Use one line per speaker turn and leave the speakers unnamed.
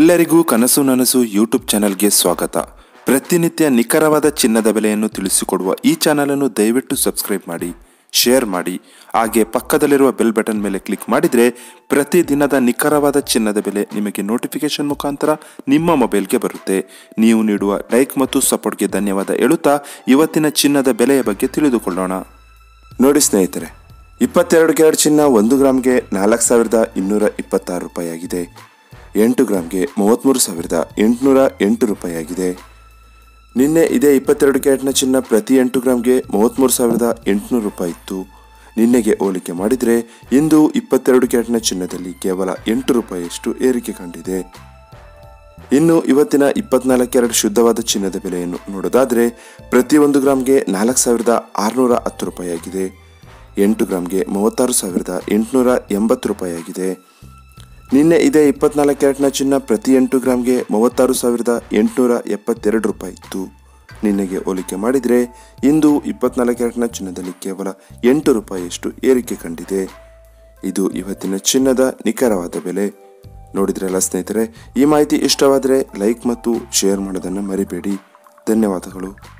ಎಲ್ಲರಿಗೂ ಕನಸು ನನಸು ಯೂಟ್ಯೂಬ್ ಚಾನಲ್ಗೆ ಸ್ವಾಗತ ಪ್ರತಿನಿತ್ಯ ನಿಖರವಾದ ಚಿನ್ನದ ಬೆಲೆಯನ್ನು ತಿಳಿಸಿಕೊಡುವ ಈ ಚಾನಲನ್ನು ದಯವಿಟ್ಟು ಸಬ್ಸ್ಕ್ರೈಬ್ ಮಾಡಿ ಶೇರ್ ಮಾಡಿ ಹಾಗೆ ಪಕ್ಕದಲ್ಲಿರುವ ಬೆಲ್ ಬಟನ್ ಮೇಲೆ ಕ್ಲಿಕ್ ಮಾಡಿದರೆ ಪ್ರತಿದಿನದ ನಿಖರವಾದ ಚಿನ್ನದ ಬೆಲೆ ನಿಮಗೆ ನೋಟಿಫಿಕೇಶನ್ ಮುಖಾಂತರ ನಿಮ್ಮ ಮೊಬೈಲ್ಗೆ ಬರುತ್ತೆ ನೀವು ನೀಡುವ ಲೈಕ್ ಮತ್ತು ಸಪೋರ್ಟ್ಗೆ ಧನ್ಯವಾದ ಹೇಳುತ್ತಾ ಇವತ್ತಿನ ಚಿನ್ನದ ಬೆಲೆಯ ಬಗ್ಗೆ ತಿಳಿದುಕೊಳ್ಳೋಣ ನೋಡಿ ಸ್ನೇಹಿತರೆ ಇಪ್ಪತ್ತೆರಡು ಕ್ಯಾರೆಟ್ ಚಿನ್ನ ಒಂದು ಗ್ರಾಮ್ಗೆ ನಾಲ್ಕು ಸಾವಿರದ ಇನ್ನೂರ ಇಪ್ಪತ್ತಾರು ರೂಪಾಯಿ ಆಗಿದೆ ಎಂಟು ಗ್ರಾಮ್ಗೆ ಮೂವತ್ತ್ಮೂರು ಸಾವಿರದ ಎಂಟುನೂರ ಎಂಟು ರೂಪಾಯಿ ಆಗಿದೆ ನಿನ್ನೆ ಇದೇ ಇಪ್ಪತ್ತೆರಡು ಕ್ಯಾರೆಟ್ನ ಚಿನ್ನ ಪ್ರತಿ ಎಂಟು ಗ್ರಾಮ್ಗೆ ಮೂವತ್ತ್ಮೂರು ಸಾವಿರದ ಎಂಟುನೂರು ರೂಪಾಯಿ ಇತ್ತು ನಿನ್ನೆಗೆ ಹೋಲಿಕೆ ಮಾಡಿದರೆ ಇಂದು ಇಪ್ಪತ್ತೆರಡು ಕ್ಯಾರೆಟ್ನ ಚಿನ್ನದಲ್ಲಿ ಕೇವಲ ಎಂಟು ರೂಪಾಯಿಯಷ್ಟು ಏರಿಕೆ ಕಂಡಿದೆ ಇನ್ನು ಇವತ್ತಿನ ಇಪ್ಪತ್ನಾಲ್ಕು ಕ್ಯಾರೆಟ್ ಶುದ್ಧವಾದ ಚಿನ್ನದ ಬೆಲೆಯನ್ನು ನೋಡೋದಾದರೆ ಪ್ರತಿ ಒಂದು ಗ್ರಾಮ್ಗೆ ನಾಲ್ಕು ಸಾವಿರದ ಆರುನೂರ ಹತ್ತು ರೂಪಾಯಿ ಆಗಿದೆ ಎಂಟು ಗ್ರಾಮ್ಗೆ ಮೂವತ್ತಾರು ಸಾವಿರದ ಎಂಟುನೂರ ಎಂಬತ್ತು ರೂಪಾಯಿ ಆಗಿದೆ ನಿನ್ನೆ ಇದೇ ಇಪ್ಪತ್ನಾಲ್ಕು ಕ್ಯಾರೆಟ್ನ ಚಿನ್ನ ಪ್ರತಿ ಎಂಟು ಗ್ರಾಮ್ಗೆ ಮೂವತ್ತಾರು ಸಾವಿರದ ಎಂಟುನೂರ ಎಪ್ಪತ್ತೆರಡು ರೂಪಾಯಿ ಇತ್ತು ನಿನ್ನೆಗೆ ಹೋಲಿಕೆ ಮಾಡಿದರೆ ಇಂದು ಇಪ್ಪತ್ನಾಲ್ಕು ಕ್ಯಾರೆಟ್ನ ಚಿನ್ನದಲ್ಲಿ ಕೇವಲ ಎಂಟು ರೂಪಾಯಿಯಷ್ಟು ಏರಿಕೆ ಕಂಡಿದೆ ಇದು ಇವತ್ತಿನ ಚಿನ್ನದ ನಿಖರವಾದ ಬೆಲೆ ನೋಡಿದ್ರಲ್ಲ ಸ್ನೇಹಿತರೆ ಈ ಮಾಹಿತಿ ಇಷ್ಟವಾದರೆ ಲೈಕ್ ಮತ್ತು ಶೇರ್ ಮಾಡೋದನ್ನು ಮರಿಬೇಡಿ ಧನ್ಯವಾದಗಳು